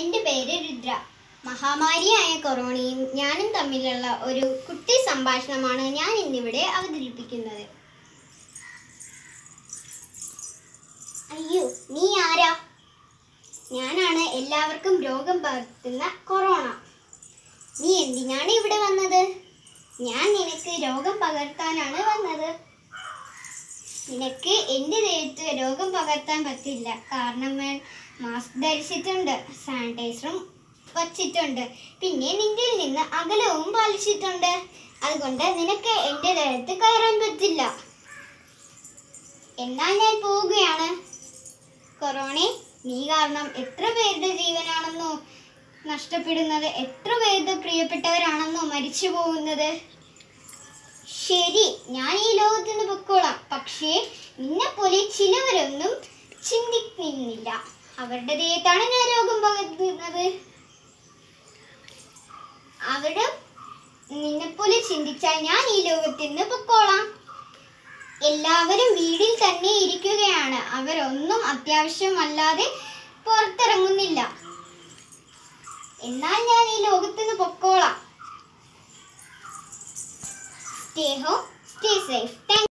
എൻ്റെ പേര് രുദ്ര മഹാമാരിയായ കൊറോണയും ഞാനും തമ്മിലുള്ള ഒരു കുട്ടി സംഭാഷണമാണ് ഞാൻ ഇന്നിവിടെ അവതരിപ്പിക്കുന്നത് അയ്യോ നീ ആരാ ഞാനാണ് എല്ലാവർക്കും രോഗം പകർത്തുന്ന കൊറോണ നീ എന്തിനാണ് ഇവിടെ വന്നത് ഞാൻ നിനക്ക് രോഗം പകർത്താനാണ് വന്നത് നിനക്ക് എൻ്റെ ദേഹത്ത് രോഗം പകർത്താൻ പറ്റില്ല കാരണം ഞാൻ മാസ്ക് ധരിച്ചിട്ടുണ്ട് സാനിറ്റൈസറും വച്ചിട്ടുണ്ട് പിന്നെ നിന്റെ നിന്ന് അകലവും പാലിച്ചിട്ടുണ്ട് അതുകൊണ്ട് നിനക്ക് എൻ്റെ ദേഹത്ത് കയറാൻ പറ്റില്ല എന്നാൽ ഞാൻ പോവുകയാണ് കൊറോണെ നീ കാരണം എത്ര പേരുടെ ജീവനാണെന്നോ നഷ്ടപ്പെടുന്നത് എത്ര പേരുടെ പ്രിയപ്പെട്ടവരാണെന്നോ മരിച്ചു പോകുന്നത് ശരി ഞാൻ ഈ ലോകത്ത് നിന്ന് പൊക്കോളാം പക്ഷേ നിന്നെ പോലെ ചിലവരൊന്നും ചിന്തിക്കുന്നില്ല അവരുടെ ദേഹത്താണ് ഞാൻ രോഗം പകർത്തുന്നത് അവരും നിന്നെ പോലെ ചിന്തിച്ചാൽ ഞാൻ ഈ ലോകത്ത് നിന്ന് പൊക്കോളാം എല്ലാവരും വീട്ടിൽ തന്നെ ഇരിക്കുകയാണ് അവരൊന്നും അത്യാവശ്യമല്ലാതെ പുറത്തിറങ്ങുന്നില്ല എന്നാൽ ഞാൻ ഈ ലോകത്ത് നിന്ന് പൊക്കോളാം stay home stay safe thank